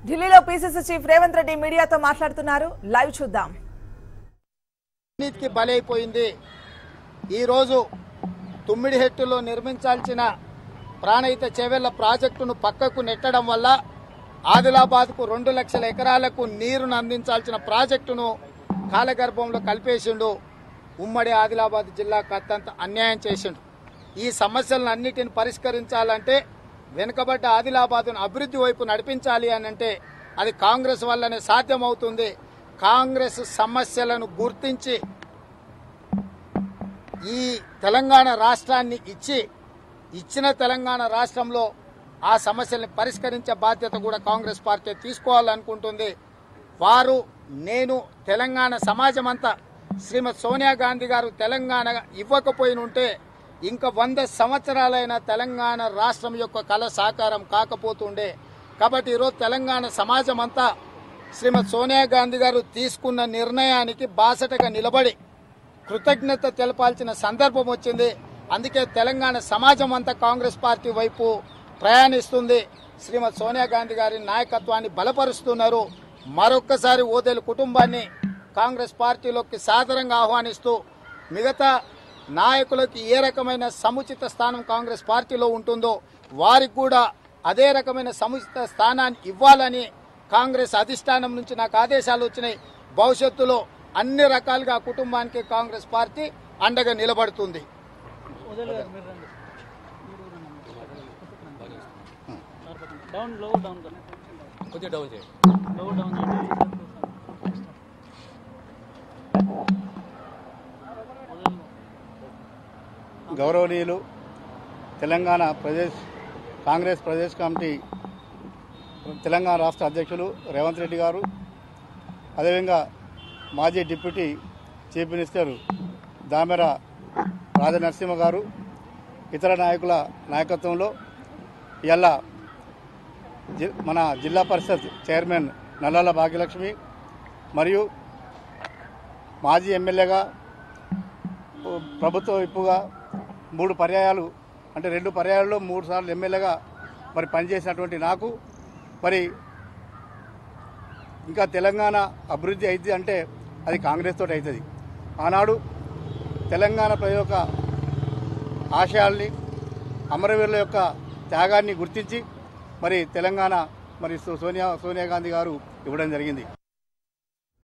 ఢిల్లీలో PCC chief Revanth Reddy మీడియాతో మాట్లాడుతున్నారు లైవ్ చూద్దాం అవినీతికి బలైపోయింది ఈరోజు తుమ్మిడిహెట్టులో నిర్మించాల్సిన ప్రాణహిత చేవెళ్ల ప్రాజెక్టును పక్కకు నెట్టడం వల్ల ఆదిలాబాద్కు రెండు లక్షల ఎకరాలకు నీరును అందించాల్సిన ప్రాజెక్టును కాలగర్భంలో కలిపేసిండు ఉమ్మడి ఆదిలాబాద్ జిల్లాకు అత్యంత అన్యాయం చేసిండు ఈ సమస్యలను అన్నిటిని పరిష్కరించాలంటే వెనుకబడ్డ ఆదిలాబాద్ను అభివృద్ధి వైపు నడిపించాలి అని అంటే అది కాంగ్రెస్ వల్లనే సాధ్యమవుతుంది కాంగ్రెస్ సమస్యలను గుర్తించి ఈ తెలంగాణ రాష్ట్రాన్ని ఇచ్చి ఇచ్చిన తెలంగాణ రాష్ట్రంలో ఆ సమస్యల్ని పరిష్కరించే బాధ్యత కూడా కాంగ్రెస్ పార్టీ తీసుకోవాలనుకుంటుంది వారు నేను తెలంగాణ సమాజం అంతా శ్రీమతి సోనియా గాంధీ గారు తెలంగాణ ఇవ్వకపోయిన ఉంటే ఇంకా వంద సంవత్సరాలైన తెలంగాణ రాష్ట్రం యొక్క కళ సాకారం కాకపోతుండే కాబట్టి ఈరోజు తెలంగాణ సమాజం అంతా శ్రీమతి సోనియా గాంధీ గారు తీసుకున్న నిర్ణయానికి బాసటగా నిలబడి కృతజ్ఞత తెలపాల్సిన సందర్భం వచ్చింది అందుకే తెలంగాణ సమాజం అంతా కాంగ్రెస్ పార్టీ వైపు ప్రయాణిస్తుంది శ్రీమతి సోనియా గాంధీ గారి నాయకత్వాన్ని బలపరుస్తున్నారు మరొక్కసారి ఓదేలు కుటుంబాన్ని కాంగ్రెస్ పార్టీలోకి సాదరంగా ఆహ్వానిస్తూ మిగతా నాయకులకి ఏ రకమైన సముచిత స్థానం కాంగ్రెస్ పార్టీలో ఉంటుందో వారికి కూడా అదే రకమైన సముచిత స్థానాన్ని ఇవ్వాలని కాంగ్రెస్ అధిష్టానం నుంచి నాకు ఆదేశాలు వచ్చినాయి భవిష్యత్తులో అన్ని రకాలుగా ఆ కుటుంబానికి కాంగ్రెస్ పార్టీ అండగా నిలబడుతుంది డౌన్ లో డౌన్ కన్నా కొద్దిగా డౌన్ చేయండి లో డౌన్ చేయండి గౌరవనీయులు తెలంగాణ ప్రదేశ్ కాంగ్రెస్ ప్రదేశ్ కమిటీ తెలంగాణ రాష్ట్ర అధ్యక్షులు రేవంత్ రెడ్డి గారు అదేవిధంగా మాజీ deputy chief minister Damera Rajanarasimha garu ఇతర నాయకుల నాయకత్వంలో ఇలా జి- మన జిల్లా పరిషత్ చైర్మన్ నల్లాల భాగ్యలక్ష్మి మరియు మాజీ ఎమ్మెల్యేగా ప్రభుత్వ విప్పుగా మూడు పర్యాయాలు అంటే రెండు పర్యాయాల్లో మూడు సార్లు ఎమ్మెల్యేగా మరి పనిచేసినటువంటి నాకు మరి ఇంకా తెలంగాణ అభివృద్ధి అవుతుంది అంటే అది కాంగ్రెస్ తోటి అవుతుంది ఆనాడు తెలంగాణ ప్రజల యొక్క ఆశయాల్ని అమరవీరుల యొక్క త్యాగాన్ని గుర్తించి మరి తెలంగాణ మరి సో- సోనియా సోనియా గాంధీ గారు ఇవ్వడం జరిగింది